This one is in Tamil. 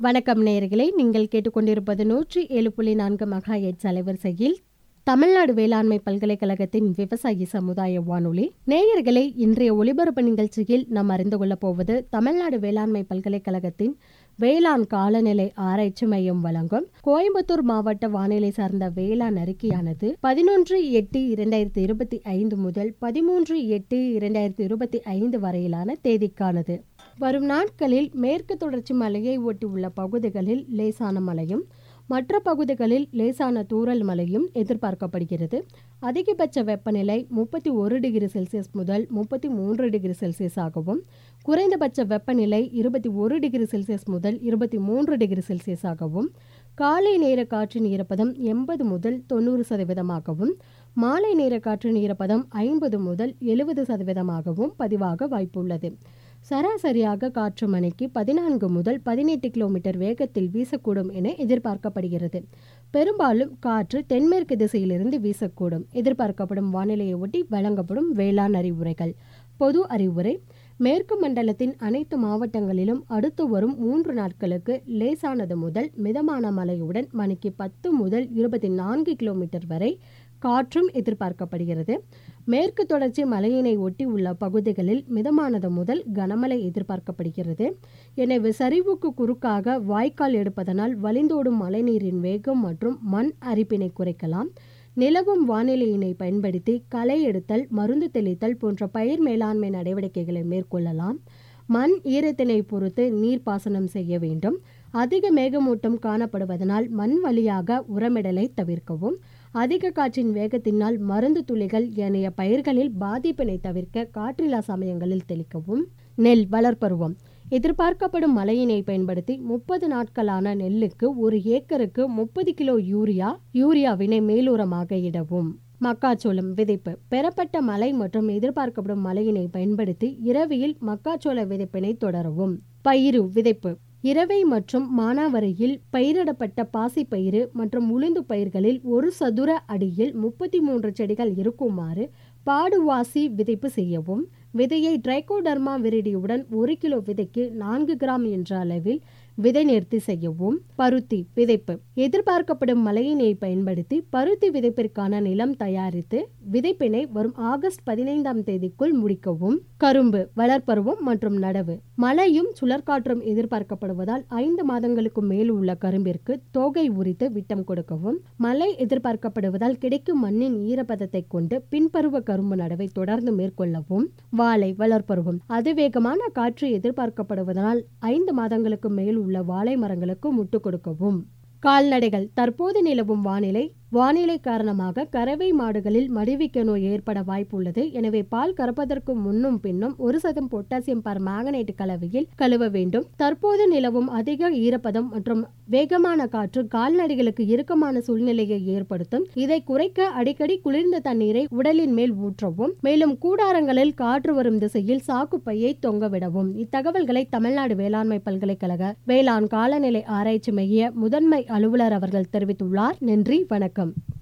வணக்கம் நேயர்களே நீங்கள் கேட்டுக்கொண்டிருப்பது நூற்றி ஏழு புள்ளி நான்கு மகா எட்ஸ் அலைவரிசையில் தமிழ்நாடு வேளாண்மை பல்கலைக்கழகத்தின் விவசாயி சமுதாய வானொலி நேயர்களே இன்றைய ஒலிபரப்பு நிகழ்ச்சியில் நாம் அறிந்து கொள்ளப் போவது தமிழ்நாடு வேளாண்மை பல்கலைக்கழகத்தின் வேளாண் காலநிலை ஆராய்ச்சி மையம் வழங்கும் கோயம்புத்தூர் மாவட்ட வானிலை சார்ந்த வேளாண் அறிக்கையானது பதினொன்று எட்டு இரண்டாயிரத்தி இருபத்தி ஐந்து முதல் பதிமூன்று எட்டு இரண்டாயிரத்தி இருபத்தி ஐந்து வரையிலான தேதிக்கானது வரும் நாட்களில் மேற்கு தொடர்ச்சி மலையை ஒட்டியுள்ள பகுதிகளில் லேசான மழையும் மற்ற பகுதிகளில் லேசான தூறல் மழையும் எதிர்பார்க்கப்படுகிறது அதிகபட்ச வெப்பநிலை முப்பத்தி ஒரு டிகிரி செல்சியஸ் முதல் முப்பத்தி மூன்று டிகிரி செல்சியஸ் ஆகவும் குறைந்தபட்ச வெப்பநிலை இருபத்தி ஒரு டிகிரி செல்சியஸ் முதல் இருபத்தி மூன்று டிகிரி செல்சியஸ் ஆகவும் காலை நேர காற்றின் ஈரப்பதம் எண்பது முதல் தொண்ணூறு சதவீதமாகவும் மாலை நேர காற்றின் ஈரப்பதம் ஐம்பது முதல் எழுபது சதவீதமாகவும் பதிவாக வாய்ப்புள்ளது சராசரியாக காற்று மணிக்கு பதினான்கு முதல் பதினெட்டு கிலோமீட்டர் வேகத்தில் வீசக்கூடும் என எதிர்பார்க்கப்படுகிறது பெரும்பாலும் காற்று தென்மேற்கு திசையிலிருந்து வீசக்கூடும் எதிர்பார்க்கப்படும் வானிலையை ஒட்டி வழங்கப்படும் வேளாண் அறிவுரைகள் பொது அறிவுரை மேற்கு மண்டலத்தின் அனைத்து மாவட்டங்களிலும் அடுத்து வரும் மூன்று நாட்களுக்கு லேசானது முதல் மிதமான மழையுடன் மணிக்கு பத்து முதல் இருபத்தி நான்கு கிலோமீட்டர் வரை காற்றும் எதிர்பார்க்கப்படுகிறது மேற்கு தொடர்ச்சி மலையினை ஒட்டி உள்ள பகுதிகளில் மிதமானது முதல் கனமழை எதிர்பார்க்கப்படுகிறது எனவே சரிவுக்கு குறுக்காக வாய்க்கால் எடுப்பதனால் வலிந்தோடும் மழைநீரின் வேகம் மற்றும் மண் அரிப்பினை குறைக்கலாம் நிலவும் வானிலையினை பயன்படுத்தி களை எடுத்தல் மருந்து தெளித்தல் போன்ற பயிர் மேலாண்மை நடவடிக்கைகளை மேற்கொள்ளலாம் மண் ஈரத்தினை பொறுத்து நீர்ப்பாசனம் செய்ய வேண்டும் அதிக மேகமூட்டம் காணப்படுவதனால் மண் வழியாக உரமிடலை தவிர்க்கவும் அதிக காற்றின் வேகத்தினால் மருந்து துளிகள் ஏனைய பயிர்களில் பாதிப்பினை தவிர்க்க காற்றில்லா சமயங்களில் தெளிக்கவும் நெல் வளர்ப்பருவம் எதிர்பார்க்கப்படும் மழையினை பயன்படுத்தி முப்பது நாட்களான நெல்லுக்கு ஒரு ஏக்கருக்கு முப்பது கிலோ யூரியா யூரியாவினை மேலுரமாக இடவும் மக்காச்சோளம் விதைப்பு பெறப்பட்ட மழை மற்றும் எதிர்பார்க்கப்படும் மழையினை பயன்படுத்தி இரவியில் மக்காச்சோள விதைப்பினை தொடரவும் பயிறு விதைப்பு இரவை மற்றும் மானாவரியில் பயிரிடப்பட்ட பாசிப்பயிறு மற்றும் உளுந்து பயிர்களில் ஒரு சதுர அடியில் முப்பத்தி மூன்று செடிகள் இருக்குமாறு பாடுவாசி விதைப்பு செய்யவும் விதையை ட்ரைகோடர்மா விரிடியுடன் ஒரு கிலோ விதைக்கு நான்கு கிராம் என்ற அளவில் விதை நேர்த்தி செய்யவும் பருத்தி விதைப்பு எதிர்பார்க்கப்படும் மழையினை பயன்படுத்தி பருத்தி விதைப்பிற்கான நிலம் தயாரித்து விதைப்பினை வரும் ஆகஸ்ட் பதினைந்தாம் தேதிக்குள் முடிக்கவும் கரும்பு வளர்ப்பருவம் மற்றும் நடவு மழையும் சுழற்காற்றும் எதிர்பார்க்கப்படுவதால் ஐந்து மாதங்களுக்கு மேல் உள்ள கரும்பிற்கு தோகை உரித்து விட்டம் கொடுக்கவும் மழை எதிர்பார்க்கப்படுவதால் கிடைக்கும் மண்ணின் ஈரப்பதத்தை கொண்டு பின்பருவ கரும்பு நடவை தொடர்ந்து மேற்கொள்ளவும் வாழை வளர்ப்பருவம் அதிவேகமான காற்று எதிர்பார்க்கப்படுவதனால் ஐந்து மாதங்களுக்கு மேல் உள்ள வாழை மரங்களுக்கு முட்டு கொடுக்கவும் கால்நடைகள் தற்போது நிலவும் வானிலை வானிலை காரணமாக கறவை மாடுகளில் மடிவிக்க நோய் ஏற்பட வாய்ப்புள்ளது எனவே பால் கறப்பதற்கு முன்னும் பின்னும் ஒரு சதம் பொட்டாசியம் பர் மேங்கனேட் கலவையில் கழுவ வேண்டும் தற்போது நிலவும் அதிக ஈரப்பதம் மற்றும் வேகமான காற்று கால்நடைகளுக்கு இறுக்கமான சூழ்நிலையை ஏற்படுத்தும் இதை குறைக்க அடிக்கடி குளிர்ந்த தண்ணீரை உடலின் மேல் ஊற்றவும் மேலும் கூடாரங்களில் காற்று வரும் திசையில் சாக்குப்பையை தொங்கவிடவும் இத்தகவல்களை தமிழ்நாடு வேளாண்மை பல்கலைக்கழக வேளாண் காலநிலை ஆராய்ச்சி மைய முதன்மை அலுவலர் அவர்கள் தெரிவித்துள்ளார் நன்றி வணக்கம்